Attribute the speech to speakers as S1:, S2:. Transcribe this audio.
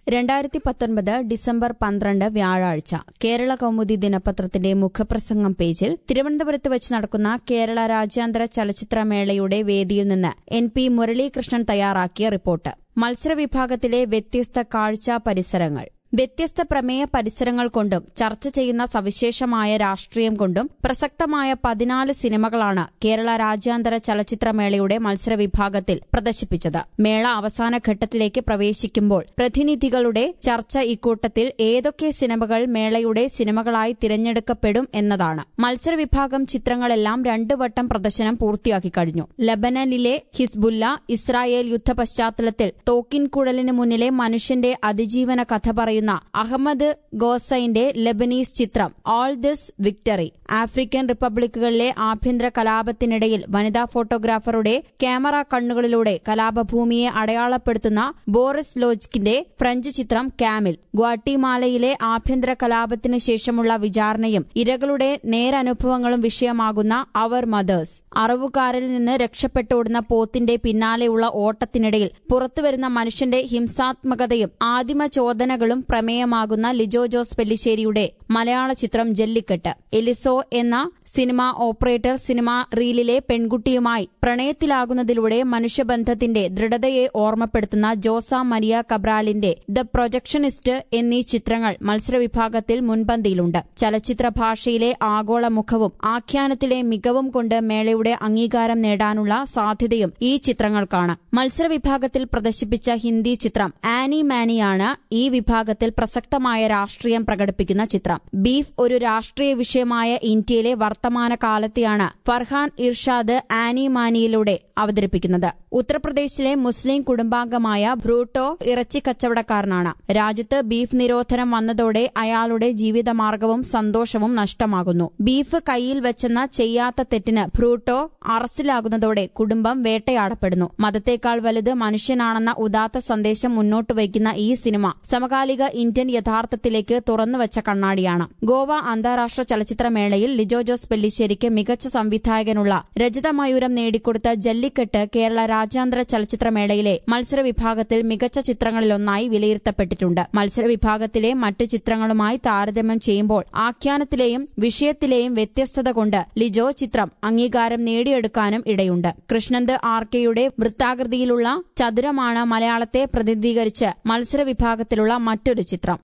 S1: രണ്ടായിരത്തി പത്തൊൻപത് ഡിസംബർ പന്ത്രണ്ട് വ്യാഴാഴ്ച കേരള കൗമുദി ദിനപത്രത്തിന്റെ മുഖപ്രസംഗം പേജിൽ തിരുവനന്തപുരത്ത് വെച്ച് നടക്കുന്ന കേരള രാജ്യാന്തര ചലച്ചിത്രമേളയുടെ വേദിയിൽ നിന്ന് എൻ പി മുരളീകൃഷ്ണൻ തയ്യാറാക്കിയ റിപ്പോർട്ട് മത്സരവിഭാഗത്തിലെ വ്യത്യസ്ത കാഴ്ച പരിസരങ്ങൾ വ്യത്യസ്ത പ്രമേയ പരിസരങ്ങൾ കൊണ്ടും ചർച്ച ചെയ്യുന്ന സവിശേഷമായ രാഷ്ട്രീയം കൊണ്ടും പ്രസക്തമായ പതിനാല് സിനിമകളാണ് കേരള രാജ്യാന്തര ചലച്ചിത്രമേളയുടെ മത്സരവിഭാഗത്തിൽ പ്രദർശിപ്പിച്ചത് മേള അവസാന ഘട്ടത്തിലേക്ക് പ്രവേശിക്കുമ്പോൾ പ്രതിനിധികളുടെ ചർച്ച ഇക്കൂട്ടത്തിൽ ഏതൊക്കെ സിനിമകൾ മേളയുടെ സിനിമകളായി തിരഞ്ഞെടുക്കപ്പെടും എന്നതാണ് മത്സരവിഭാഗം ചിത്രങ്ങളെല്ലാം രണ്ടു വട്ടം പ്രദർശനം പൂർത്തിയാക്കി കഴിഞ്ഞു ലബനനിലെ ഹിസ്ബുല്ല ഇസ്രായേൽ യുദ്ധ പശ്ചാത്തലത്തിൽ തോക്കിൻ കുഴലിന് മുന്നിലെ മനുഷ്യന്റെ അതിജീവന കഥ പറയുന്ന അഹമ്മദ് ഗോസൈന്റെ ലബനീസ് ചിത്രം ഓൾ ദിസ് വിക്ടറി ആഫ്രിക്കൻ റിപ്പബ്ലിക്കുകളിലെ ആഭ്യന്തര കലാപത്തിനിടയിൽ വനിതാ ഫോട്ടോഗ്രാഫറുടെ ക്യാമറ കണ്ണുകളിലൂടെ കലാപഭൂമിയെ അടയാളപ്പെടുത്തുന്ന ബോറിസ് ലോജ്കിന്റെ ഫ്രഞ്ച് ചിത്രം കാമിൽ ഗ്വാട്ടിമാലയിലെ ആഭ്യന്തര കലാപത്തിനു ശേഷമുള്ള വിചാരണയും ഇരകളുടെ നേരനുഭവങ്ങളും വിഷയമാകുന്ന അവർ മദേഴ്സ് അറവുകാരിൽ നിന്ന് രക്ഷപ്പെട്ടോടുന്ന പോത്തിന്റെ പിന്നാലെയുള്ള ഓട്ടത്തിനിടയിൽ പുറത്തുവരുന്ന മനുഷ്യന്റെ ഹിംസാത്മകതയും ആദിമ ചോദനകളും പ്രമേയമാകുന്ന ലിജോ ജോസ് പെല്ലിശ്ശേരിയുടെ മലയാള ചിത്രം ജല്ലിക്കെട്ട് എലിസോ എന്ന സിനിമ ഓപ്പറേറ്റർ സിനിമ റീലിലെ പെൺകുട്ടിയുമായി പ്രണയത്തിലാകുന്നതിലൂടെ മനുഷ്യബന്ധത്തിന്റെ ദൃഢതയെ ഓർമ്മപ്പെടുത്തുന്ന ജോസ മരിയ കബ്രാലിന്റെ ദ പ്രൊജക്ഷനിസ്റ്റ് എന്നീ ചിത്രങ്ങൾ മത്സരവിഭാഗത്തിൽ മുൻപന്തിയിലുണ്ട് ചലച്ചിത്ര ഭാഷയിലെ ആഗോള മുഖവും ആഖ്യാനത്തിലെ മികവും കൊണ്ട് മേളയുടെ അംഗീകാരം നേടാനുള്ള സാധ്യതയും ഈ ചിത്രങ്ങൾക്കാണ് മത്സരവിഭാഗത്തിൽ പ്രദർശിപ്പിച്ച ഹിന്ദി ചിത്രം ആനി മാനിയാണ് ഈ വിഭാഗത്തിൽ പ്രസക്തമായ രാഷ്ട്രീയം പ്രകടിപ്പിക്കുന്ന ചിത്രം ബീഫ് ഒരു രാഷ്ട്രീയ വിഷയമായ ഇന്ത്യയിലെ വർത്തമാന കാലത്തെയാണ് ഫർഹാൻ ഇർഷാദ് ആനി മാനിയിലൂടെ അവതരിപ്പിക്കുന്നത് ഉത്തർപ്രദേശിലെ മുസ്ലിം കുടുംബാംഗമായ ബ്രൂട്ടോ ഇറച്ചി കച്ചവടക്കാരനാണ് രാജ്യത്ത് ബീഫ് നിരോധനം വന്നതോടെ അയാളുടെ ജീവിതമാർഗവും സന്തോഷവും നഷ്ടമാകുന്നു ബീഫ് കയ്യിൽ വെച്ചെന്ന ചെയ്യാത്ത തെറ്റിന് ബ്രൂട്ടോ അറസ്റ്റിലാകുന്നതോടെ കുടുംബം വേട്ടയാടപ്പെടുന്നു മതത്തേക്കാൾ വലുത് മനുഷ്യനാണെന്ന ഉദാത്ത സന്ദേശം മുന്നോട്ട് വയ്ക്കുന്ന ഈ സിനിമ സമകാലിക ഇന്ത്യൻ യഥാർത്ഥത്തിലേക്ക് തുറന്നുവച്ച കണ്ണാടിയാണ് ഗോവ അന്താരാഷ്ട്ര ചലച്ചിത്രമേളയിൽ ലിജോ ജോസ് പെല്ലിശ്ശേരിക്ക് മികച്ച സംവിധായകനുള്ള രജതമയൂരം നേടിക്കൊടുത്ത ജല്ലിക്കെട്ട് കേരള രാജ്യാന്തര ചലച്ചിത്രമേളയിലെ മത്സരവിഭാഗത്തിൽ മികച്ച ചിത്രങ്ങളിലൊന്നായി വിലയിരുത്തപ്പെട്ടിട്ടുണ്ട് മത്സരവിഭാഗത്തിലെ മറ്റ് ചിത്രങ്ങളുമായി താരതമ്യം ചെയ്യുമ്പോൾ ആഖ്യാനത്തിലെയും വിഷയത്തിലെയും വ്യത്യസ്തത കൊണ്ട് ലിജോ ചിത്രം അംഗീകാരം നേടിയെടുക്കാനും ഇടയുണ്ട് കൃഷ്ണന്ത് ആർ കെയുടെ വൃത്താകൃതിയിലുള്ള ചതുരമാണ് മലയാളത്തെ പ്രതിനിധീകരിച്ച് മത്സരവിഭാഗത്തിലുള്ള മറ്റൊരു ചിത്രം